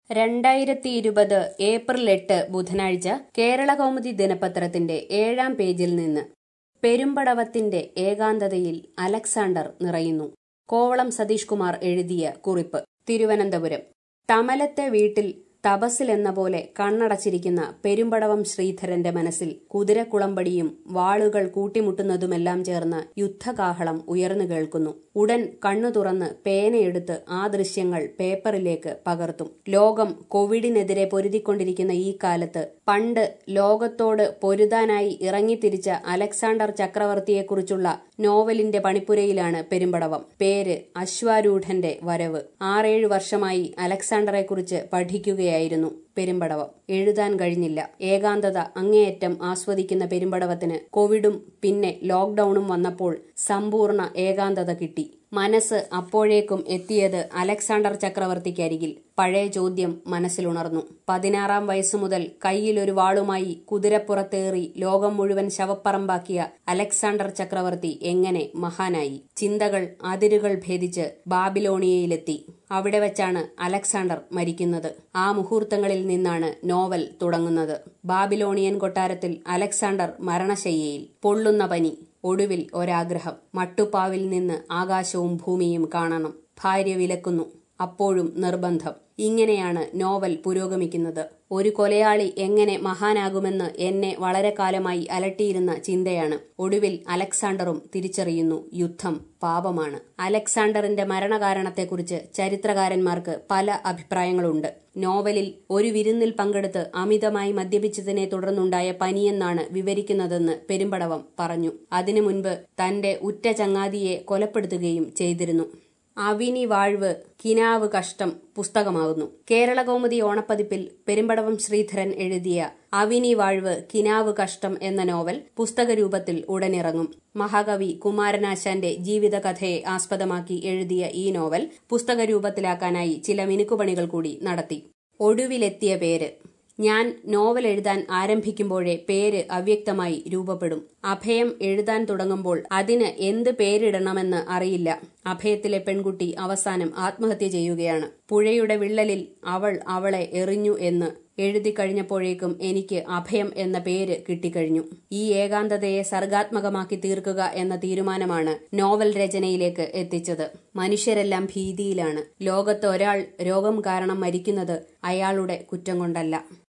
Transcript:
രണ്ടായിരത്തി ഇരുപത് ഏപ്രിൽ എട്ട് ബുധനാഴ്ച കേരളകൗമുദി ദിനപത്രത്തിന്റെ ഏഴാം പേജിൽ നിന്ന് പെരുമ്പടവത്തിന്റെ ഏകാന്തതയിൽ അലക്സാണ്ടർ നിറയുന്നു കോവളം സതീഷ് കുമാർ എഴുതിയ കുറിപ്പ് തിരുവനന്തപുരം തമലത്തെ വീട്ടിൽ തപസ്സിൽ എന്ന പോലെ കണ്ണടച്ചിരിക്കുന്ന പെരുമ്പടവം ശ്രീധരന്റെ മനസ്സിൽ കുതിരക്കുളമ്പടിയും വാളുകൾ കൂട്ടിമുട്ടുന്നതുമെല്ലാം ചേർന്ന് യുദ്ധകാഹളം ഉയർന്നു കേൾക്കുന്നു ഉടൻ കണ്ണു തുറന്ന് പേനയെടുത്ത് ആ ദൃശ്യങ്ങൾ പേപ്പറിലേക്ക് പകർത്തും ലോകം കോവിഡിനെതിരെ പൊരുതിക്കൊണ്ടിരിക്കുന്ന ഈ കാലത്ത് പണ്ട് ലോകത്തോട് പൊരുതാനായി ഇറങ്ങിത്തിരിച്ച അലക്സാണ്ടർ ചക്രവർത്തിയെക്കുറിച്ചുള്ള നോവലിന്റെ പണിപ്പുരയിലാണ് പെരുമ്പടവം പേര് അശ്വാരൂഢന്റെ വരവ് ആറേഴു വർഷമായി അലക്സാണ്ടറെക്കുറിച്ച് പഠിക്കുകയായിരുന്നു പെരുമ്പടവം എഴുതാൻ കഴിഞ്ഞില്ല ഏകാന്തത അങ്ങേയറ്റം ആസ്വദിക്കുന്ന പെരുമ്പടവത്തിന് കോവിഡും പിന്നെ ലോക്ഡൌണും വന്നപ്പോൾ സമ്പൂർണ്ണ ഏകാന്തത കിട്ടി മനസ്സ് അപ്പോഴേക്കും എത്തിയത് അലക്സാണ്ടർ ചക്രവർത്തിക്കരികിൽ പഴയ ചോദ്യം മനസ്സിലുണർന്നു പതിനാറാം വയസ്സു മുതൽ കയ്യിലൊരു വാളുമായി കുതിരപ്പുറത്തേറി ലോകം മുഴുവൻ ശവപ്പറമ്പാക്കിയ അലക്സാണ്ടർ ചക്രവർത്തി എങ്ങനെ മഹാനായി ചിന്തകൾ അതിരുകൾ ഭേദിച്ച് ബാബിലോണിയയിലെത്തി അവിടെ വെച്ചാണ് അലക്സാണ്ടർ മരിക്കുന്നത് ആ മുഹൂർത്തങ്ങളിൽ നിന്നാണ് നോവൽ തുടങ്ങുന്നത് ബാബിലോണിയൻ കൊട്ടാരത്തിൽ അലക്സാണ്ടർ മരണശയ്യയിൽ പൊള്ളുന്ന പനി ഒടുവിൽ ഒരാഗ്രഹം മട്ടുപ്പാവിൽ നിന്ന് ആകാശവും ഭൂമിയും കാണണം ഭാര്യ വിലക്കുന്നു അപ്പോഴും നിർബന്ധം ഇങ്ങനെയാണ് നോവൽ പുരോഗമിക്കുന്നത് ഒരു കൊലയാളി എങ്ങനെ മഹാനാകുമെന്ന് എന്നെ വളരെ കാലമായി അലട്ടിയിരുന്ന ചിന്തയാണ് ഒടുവിൽ അലക്സാണ്ടറും തിരിച്ചറിയുന്നു യുദ്ധം പാപമാണ് അലക്സാണ്ടറിന്റെ മരണകാരണത്തെക്കുറിച്ച് ചരിത്രകാരന്മാർക്ക് പല അഭിപ്രായങ്ങളുണ്ട് നോവലിൽ ഒരു വിരുന്നിൽ പങ്കെടുത്ത് അമിതമായി മദ്യപിച്ചതിനെ തുടർന്നുണ്ടായ പനിയെന്നാണ് വിവരിക്കുന്നതെന്ന് പെരുമ്പടവം പറഞ്ഞു അതിനു മുൻപ് തന്റെ ഉറ്റ ചങ്ങാതിയെ കൊലപ്പെടുത്തുകയും ചെയ്തിരുന്നു അവിനി വാഴ്വ് കിനാവ് കഷ്ടം പുസ്തകമാകുന്നു കേരള കൗമുദി ഓണപ്പതിപ്പിൽ പെരുമ്പടവം ശ്രീധരൻ എഴുതിയ അവിനി വാഴ്വ് കിനാവ് കഷ്ടം എന്ന നോവൽ പുസ്തകരൂപത്തിൽ ഉടനിറങ്ങും മഹാകവി കുമാരനാശാന്റെ ജീവിതകഥയെ ആസ്പദമാക്കി എഴുതിയ ഈ നോവൽ പുസ്തകരൂപത്തിലാക്കാനായി ചില മിനുക്കുപണികൾ കൂടി നടത്തി ഒടുവിലെത്തിയ പേര് ഞാൻ നോവൽ എഴുതാൻ ആരംഭിക്കുമ്പോഴേ പേര് അവ്യക്തമായി രൂപപ്പെടും അഭയം എഴുതാൻ തുടങ്ങുമ്പോൾ അതിന് എന്ത് പേരിടണമെന്ന് അറിയില്ല അഭയത്തിലെ പെൺകുട്ടി അവസാനം ആത്മഹത്യ ചെയ്യുകയാണ് പുഴയുടെ വിള്ളലിൽ അവൾ അവളെ എറിഞ്ഞു എന്ന് എഴുതി കഴിഞ്ഞപ്പോഴേക്കും എനിക്ക് അഭയം എന്ന പേര് കിട്ടിക്കഴിഞ്ഞു ഈ ഏകാന്തതയെ സർഗാത്മകമാക്കി തീർക്കുക എന്ന തീരുമാനമാണ് നോവൽ രചനയിലേക്ക് എത്തിച്ചത് മനുഷ്യരെല്ലാം ഭീതിയിലാണ് ലോകത്ത് ഒരാൾ രോഗം കാരണം മരിക്കുന്നത് അയാളുടെ കുറ്റം കൊണ്ടല്ല